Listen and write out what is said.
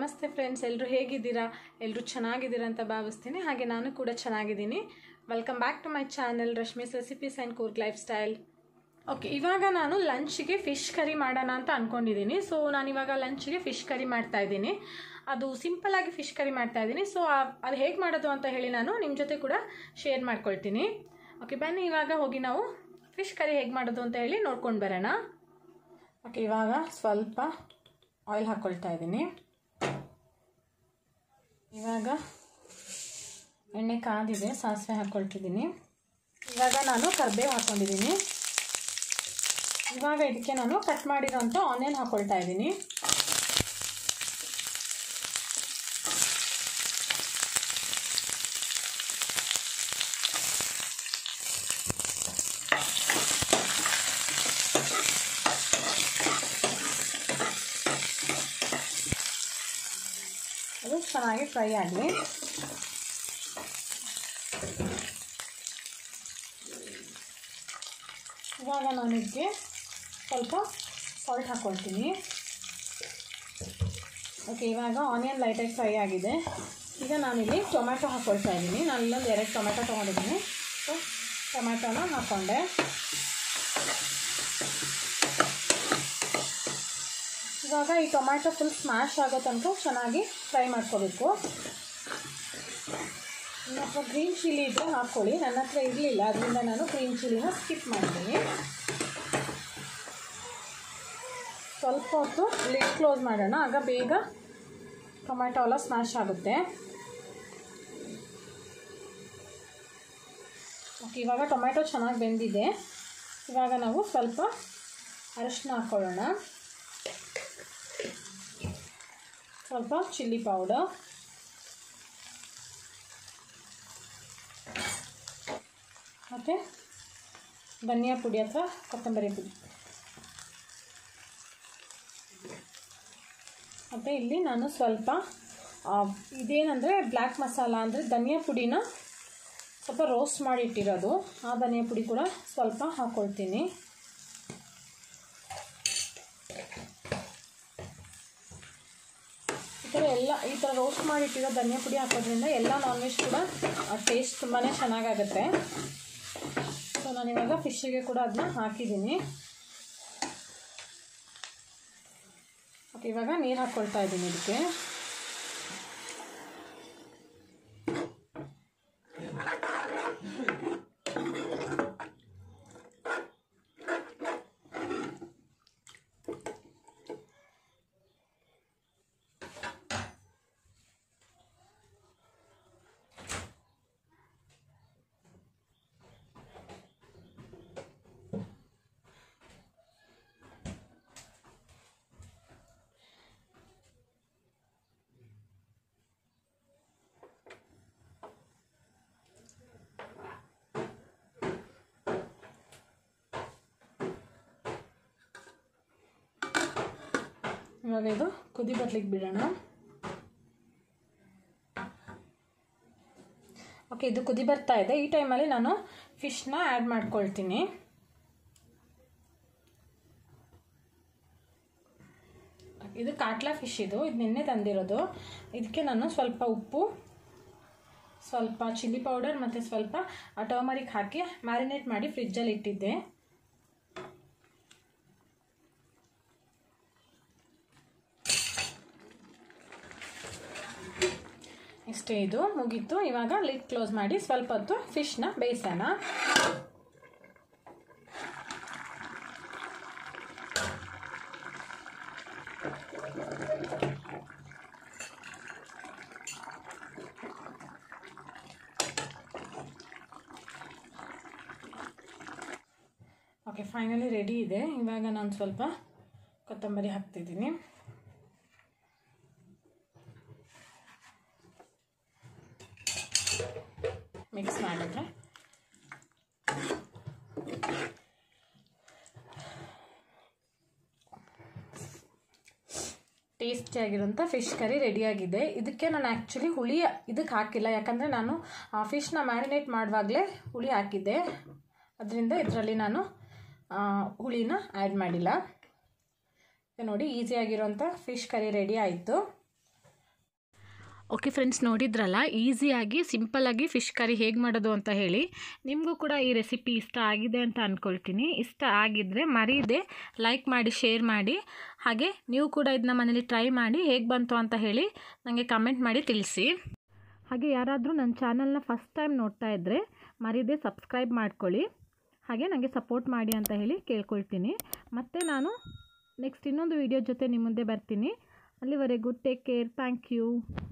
ನಮಸ್ತೆ ಫ್ರೆಂಡ್ಸ್ ಎಲ್ಲರೂ ಹೇಗಿದ್ದೀರಾ ಎಲ್ಲರೂ ಚೆನ್ನಾಗಿದ್ದೀರಾ ಅಂತ ಭಾವಿಸ್ತೀನಿ ಹಾಗೆ ನಾನು ಕೂಡ ಚೆನ್ನಾಗಿದ್ದೀನಿ welcome back to my channel Rashmi's recipes and Coorg lifestyle okay ಇವಾಗ ನಾನು ಲಂಚ್ಗೆ ಫಿಶ್ ಕರಿ ಮಾಡೋಣ ಅಂತ ಅಂದ್ಕೊಂಡಿದ್ದೀನಿ ಸೊ ನಾನು ಇವಾಗ ಲಂಚ್ಗೆ ಫಿಶ್ ಕರಿ ಮಾಡ್ತಾ ಇದ್ದೀನಿ ಅದು ಸಿಂಪಲ್ಲಾಗಿ ಫಿಶ್ ಕರಿ ಮಾಡ್ತಾ ಇದ್ದೀನಿ ಸೊ ಅದು ಹೇಗೆ ಮಾಡೋದು ಅಂತ ಹೇಳಿ ನಾನು ನಿಮ್ಮ ಜೊತೆ ಕೂಡ ಶೇರ್ ಮಾಡ್ಕೊಳ್ತೀನಿ ಓಕೆ ಬನ್ನಿ ಇವಾಗ ಹೋಗಿ ನಾವು ಫಿಶ್ ಕರಿ ಹೇಗೆ ಮಾಡೋದು ಅಂತ ಹೇಳಿ ನೋಡ್ಕೊಂಡು ಬರೋಣ ಓಕೆ ಇವಾಗ ಸ್ವಲ್ಪ ಆಯಿಲ್ ಹಾಕ್ಕೊಳ್ತಾ ಇದ್ದೀನಿ ಇವಾಗ ಎಣ್ಣೆ ಕಾದಿದೆ ಸಾಸಿವೆ ಹಾಕ್ಕೊಳ್ತಿದ್ದೀನಿ ಇವಾಗ ನಾನು ಕರ್ಬೇವು ಹಾಕ್ಕೊಂಡಿದ್ದೀನಿ ಇವಾಗ ಇದಕ್ಕೆ ನಾನು ಕಟ್ ಮಾಡಿರೋಂಥ ಆನಿಯನ್ ಹಾಕ್ಕೊಳ್ತಾ ಇದ್ದೀನಿ ಅದು ಚೆನ್ನಾಗಿ ಫ್ರೈ ಆಗಲಿ ಇವಾಗ ನಾನು ಇದಕ್ಕೆ ಸ್ವಲ್ಪ ಸಾಲ್ಟ್ ಹಾಕ್ಕೊಳ್ತೀನಿ ಓಕೆ ಇವಾಗ ಆನಿಯನ್ ಲೈಟಾಗಿ ಫ್ರೈ ಆಗಿದೆ ಈಗ ನಾನಿಲ್ಲಿ ಟೊಮ್ಯಾಟೊ ಹಾಕ್ಕೊಳ್ತಾ ಇದ್ದೀನಿ ನಾನು ಇಲ್ಲೊಂದು ಎರಡು ಟೊಮ್ಯಾಟೊ ತೊಗೊಂಡಿದ್ದೀನಿ ಸೊ ಟೊಮ್ಯಾಟೊನ ಹಾಕ್ಕೊಂಡೆ ಇವಾಗ ಈ ಟೊಮ್ಯಾಟೊ ಫುಲ್ ಸ್ಮ್ಯಾಶ್ ಆಗೋ ತನಕ ಚೆನ್ನಾಗಿ ಫ್ರೈ ಮಾಡ್ಕೋಬೇಕು ನನ್ನ ಹತ್ರ ಗ್ರೀನ್ ಚಿಲ್ಲಿ ಇದ್ದರೆ ಹಾಕ್ಕೊಳ್ಳಿ ನನ್ನ ಹತ್ರ ಇರಲಿಲ್ಲ ಅದರಿಂದ ನಾನು ಗ್ರೀನ್ ಚಿಲ್ಲಿನ ಸ್ಕಿಪ್ ಮಾಡ್ತೀನಿ ಸ್ವಲ್ಪ ಹೊತ್ತು ಲಿಡ್ ಕ್ಲೋಸ್ ಮಾಡೋಣ ಆಗ ಬೇಗ ಟೊಮ್ಯಾಟೊ ಎಲ್ಲ ಸ್ಮ್ಯಾಶ್ ಆಗುತ್ತೆ ಓಕೆ ಇವಾಗ ಟೊಮ್ಯಾಟೊ ಚೆನ್ನಾಗಿ ಬೆಂದಿದೆ ಇವಾಗ ನಾವು ಸ್ವಲ್ಪ ಅರಶಿನ ಹಾಕ್ಕೊಳ್ಳೋಣ ಸ್ವಲ್ಪ ಚಿಲ್ಲಿ ಪೌಡರ್ ಮತ್ತು ಧನಿಯಾ ಪುಡಿ ಅಥವಾ ಕೊತ್ತಂಬರಿ ಪುಡಿ ಮತ್ತು ಇಲ್ಲಿ ನಾನು ಸ್ವಲ್ಪ ಇದೇನಂದರೆ ಬ್ಲ್ಯಾಕ್ ಮಸಾಲ ಅಂದರೆ ಧನಿಯಾ ಪುಡಿನ ಸ್ವಲ್ಪ ರೋಸ್ಟ್ ಮಾಡಿ ಇಟ್ಟಿರೋದು ಆ ಧನಿಯಾ ಪುಡಿ ಕೂಡ ಸ್ವಲ್ಪ ಹಾಕ್ಕೊಳ್ತೀನಿ ಈ ಥರ ಎಲ್ಲ ಈ ಥರ ರೋಸ್ಟ್ ಮಾಡಿಟ್ಟಿರೋ ಧನಿಯಾ ಪುಡಿ ಹಾಕೋದ್ರಿಂದ ಎಲ್ಲ ನಾನ್ ವೆಜ್ ಕೂಡ ಟೇಸ್ಟ್ ತುಂಬಾ ಚೆನ್ನಾಗಾಗುತ್ತೆ ಸೊ ನಾನಿವಾಗ ಫಿಶ್ಶಿಗೆ ಕೂಡ ಅದನ್ನ ಹಾಕಿದ್ದೀನಿ ಓಕೆ ಇವಾಗ ನೀರು ಹಾಕ್ಕೊಳ್ತಾ ಇದ್ದೀನಿ ಇದಕ್ಕೆ ಇವಾಗ ಇದು ಕುದಿ ಬರ್ಲಿಕ್ಕೆ ಬಿಡೋಣ ಓಕೆ ಇದು ಕುದಿ ಬರ್ತಾ ಇದೆ ಈ ಟೈಮಲ್ಲಿ ನಾನು ಫಿಶ್ನ ಆ್ಯಡ್ ಮಾಡ್ಕೊಳ್ತೀನಿ ಇದು ಕಾಟ್ಲಾ ಫಿಶ್ ಇದು ಇದು ನಿನ್ನೆ ತಂದಿರೋದು ಇದಕ್ಕೆ ನಾನು ಸ್ವಲ್ಪ ಉಪ್ಪು ಸ್ವಲ್ಪ ಚಿಲ್ಲಿ ಪೌಡರ್ ಮತ್ತು ಸ್ವಲ್ಪ ಟರ್ಮರಿಕ್ ಹಾಕಿ ಮ್ಯಾರಿನೇಟ್ ಮಾಡಿ ಫ್ರಿಜ್ಜಲ್ಲಿ ಇಟ್ಟಿದ್ದೆ ಇಷ್ಟೇ ಇದು ಮುಗೀತು ಇವಾಗ ಲಿಡ್ ಕ್ಲೋಸ್ ಮಾಡಿ ಸ್ವಲ್ಪ ಹೊತ್ತು ಫಿಶ್ನ ಬೇಯಿಸೋಣ ಓಕೆ ಫೈನಲಿ ರೆಡಿ ಇದೆ ಇವಾಗ ನಾನು ಸ್ವಲ್ಪ ಕೊತ್ತಂಬರಿ ಹಾಕ್ತಿದ್ದೀನಿ ಮಿಕ್ಸ್ ಮಾಡಿದ್ರೆ ಟೇಸ್ಟಿಯಾಗಿರೋಂಥ ಫಿಶ್ ಕರಿ ರೆಡಿಯಾಗಿದೆ ಇದಕ್ಕೆ ನಾನು ಆ್ಯಕ್ಚುಲಿ ಹುಳಿ ಇದಕ್ಕೆ ಹಾಕಿಲ್ಲ ಯಾಕಂದರೆ ನಾನು ಆ ಫಿಶ್ನ ಮ್ಯಾರಿನೇಟ್ ಮಾಡುವಾಗಲೇ ಹುಳಿ ಹಾಕಿದ್ದೆ ಅದರಿಂದ ಇದರಲ್ಲಿ ನಾನು ಹುಳಿನ ಆ್ಯಡ್ ಮಾಡಿಲ್ಲ ನೋಡಿ ಈಸಿಯಾಗಿರೋಂಥ ಫಿಶ್ ಕರಿ ರೆಡಿ ಆಯಿತು ಓಕೆ ಫ್ರೆಂಡ್ಸ್ ನೋಡಿದ್ರಲ್ಲ ಈಸಿಯಾಗಿ ಸಿಂಪಲ್ಲಾಗಿ ಫಿಶ್ ಕರಿ ಹೇಗೆ ಮಾಡೋದು ಅಂತ ಹೇಳಿ ನಿಮಗೂ ಕೂಡ ಈ ರೆಸಿಪಿ ಇಷ್ಟ ಆಗಿದೆ ಅಂತ ಅಂದ್ಕೊಳ್ತೀನಿ ಇಷ್ಟ ಆಗಿದ್ದರೆ ಮರೀದೆ ಲೈಕ್ ಮಾಡಿ ಶೇರ್ ಮಾಡಿ ಹಾಗೆ ನೀವು ಕೂಡ ಇದನ್ನ ಮನೇಲಿ ಟ್ರೈ ಮಾಡಿ ಹೇಗೆ ಬಂತು ಅಂತ ಹೇಳಿ ನನಗೆ ಕಮೆಂಟ್ ಮಾಡಿ ತಿಳಿಸಿ ಹಾಗೆ ಯಾರಾದರೂ ನನ್ನ ಚಾನಲ್ನ ಫಸ್ಟ್ ಟೈಮ್ ನೋಡ್ತಾ ಇದ್ದರೆ ಮರೀದೆ ಸಬ್ಸ್ಕ್ರೈಬ್ ಮಾಡ್ಕೊಳ್ಳಿ ಹಾಗೆ ನನಗೆ ಸಪೋರ್ಟ್ ಮಾಡಿ ಅಂತ ಹೇಳಿ ಕೇಳ್ಕೊಳ್ತೀನಿ ಮತ್ತು ನಾನು ನೆಕ್ಸ್ಟ್ ಇನ್ನೊಂದು ವಿಡಿಯೋ ಜೊತೆ ನಿಮ್ಮ ಮುಂದೆ ಬರ್ತೀನಿ ಅಲ್ಲಿವರೆಗೂ ಟೇಕ್ ಕೇರ್ ಥ್ಯಾಂಕ್ ಯು